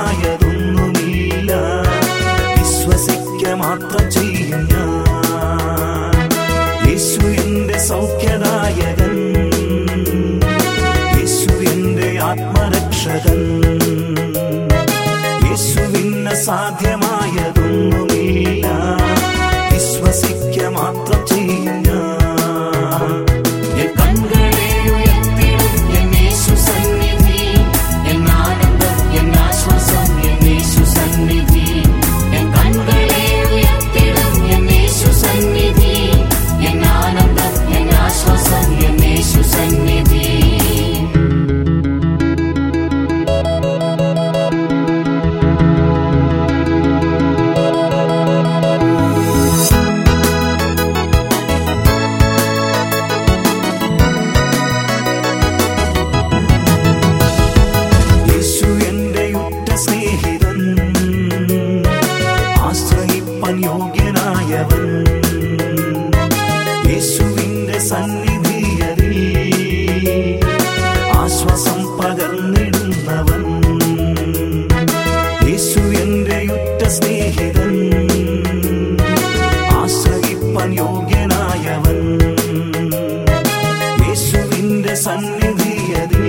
അസാധ്യമായതൊന്നുമില്ല വിശ്വസിക്ക മാത്രം ചെയ്യും ഞാൻ യേശു എന്റെ സൗഖ്യദായകൻ യേശു എന്റെ ആത്മരക്ഷകൻ യേശുവിന് സാധ്യമായതൊന്നുമില്ല വിശ്വസിക്ക മാത്രം ചെയ്യും ഞാൻ എൻ കണ്ണുകളെ ഉയർത്തിടും എൻ യേശു സന്നിധി എൻ ആനന്ദം എൻ ആശ്വാസം എൻ യേശു സന്നിധി എൻ കണ്ണുകളെ ഉയർത്തിടും എൻ യേശു സന്നിധി എൻ ആനന്ദം എൻ ആശ്വാസം എൻ യേശു സന്നിധി യേശു എന്റെ ഉറ്റ സ്നേഹിതൻ ആശ്രയിപ്പാൻ യോഗ്യനായവൻ യേശുവിന്റെ സന്നിധിയതിൽ ആശ്വാസം പകർന്നിടുന്നവൻ യേശു എന്റെ ഉറ്റ സ്നേഹിതൻ ആശ്രയിപ്പാൻ യോഗ്യനായവൻ യേശുവിന്റെ സന്നിധിയതിൽ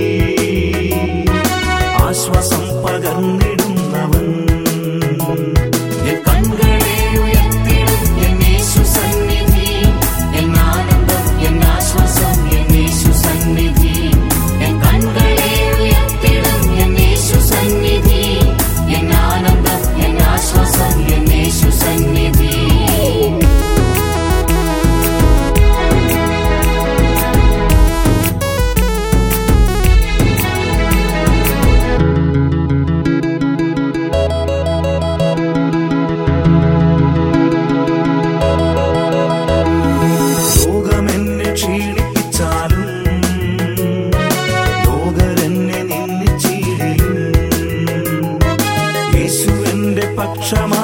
ആശ്വാസം പകർന്നിടുന്നവൻ എൻ കണ്ണുകളെ ഉയർത്തിടും എൻ യേശു സന്നിധി എൻ ആനന്ദം എൻ ആശ്വാസം എൻ യേശു സന്നിധി എൻ കണ്ണുകളെ ഉയർത്തിടും എൻ യേശു സന്നിധി എൻ ആനന്ദം എൻ ആശ്വാസം എൻ യേശു സന്നിധി ലോകമെന്നെ ക്ഷീണിപ്പിച്ചാലും ലോകരെന്നെ നിന്ദിച്ചിടിലും യേശു എന്റെ പക്ഷമാ